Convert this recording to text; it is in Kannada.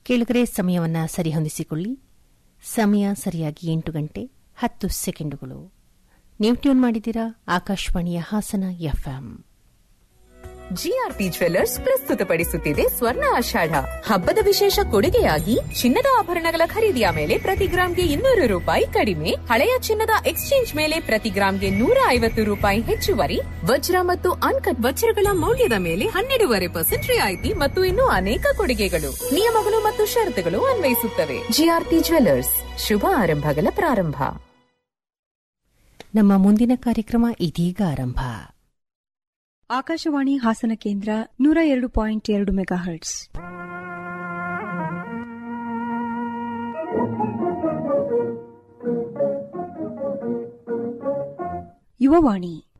ಕೇಳಿದರೆ ಸಮಯವನ್ನು ಸರಿಹೊಂದಿಸಿಕೊಳ್ಳಿ ಸಮಯ ಸರಿಯಾಗಿ ಎಂಟು ಗಂಟೆ ಹತ್ತು ಸೆಕೆಂಡುಗಳು ನೀವು ಟ್ಯೂನ್ ಮಾಡಿದ್ದೀರಾ ಆಕಾಶವಾಣಿಯ ಹಾಸನ ಎಫ್ಎಂ ಜಿಆರ್ಪಿ ಜ್ವೆಲ್ಲರ್ಸ್ ಪ್ರಸ್ತುತಪಡಿಸುತ್ತಿದೆ ಸ್ವರ್ಣ ಆಷಾಢ ಹಬ್ಬದ ವಿಶೇಷ ಕೊಡುಗೆಯಾಗಿ ಚಿನ್ನದ ಆಭರಣಗಳ ಖರೀದಿಯ ಮೇಲೆ ಪ್ರತಿ ಗ್ರಾಂಗೆ ಇನ್ನೂರು ರೂಪಾಯಿ ಕಡಿಮೆ ಹಳೆಯ ಚಿನ್ನದ ಎಕ್ಸ್ಚೇಂಜ್ ಮೇಲೆ ಪ್ರತಿ ಗ್ರಾಂಗೆ ನೂರ ಐವತ್ತು ರೂಪಾಯಿ ಹೆಚ್ಚುವರಿ ವಜ್ರ ಮತ್ತು ಅನ್ಕಟ್ ವಜ್ರಗಳ ಮೌಲ್ಯದ ಮೇಲೆ ಹನ್ನೆರಡೂವರೆ ಪರ್ಸೆಂಟ್ ರಿಯಾಯಿತಿ ಮತ್ತು ಇನ್ನೂ ಅನೇಕ ಕೊಡುಗೆಗಳು ನಿಯಮಗಳು ಮತ್ತು ಷರತ್ತುಗಳು ಅನ್ವಯಿಸುತ್ತವೆ ಜಿಆರ್ಪಿ ಜ್ವೆಲ್ಲರ್ಸ್ ಶುಭ ಆರಂಭಗಳ ಪ್ರಾರಂಭ ನಮ್ಮ ಮುಂದಿನ ಕಾರ್ಯಕ್ರಮ ಇದೀಗ ಆರಂಭ ಆಕಾಶವಾಣಿ ಹಾಸನ ಕೇಂದ್ರ ನೂರ ಎರಡು ಪಾಯಿಂಟ್ ಎರಡು ಮೆಗಾ ಹರ್ಟ್ಸ್ ಯುವವಾಣಿ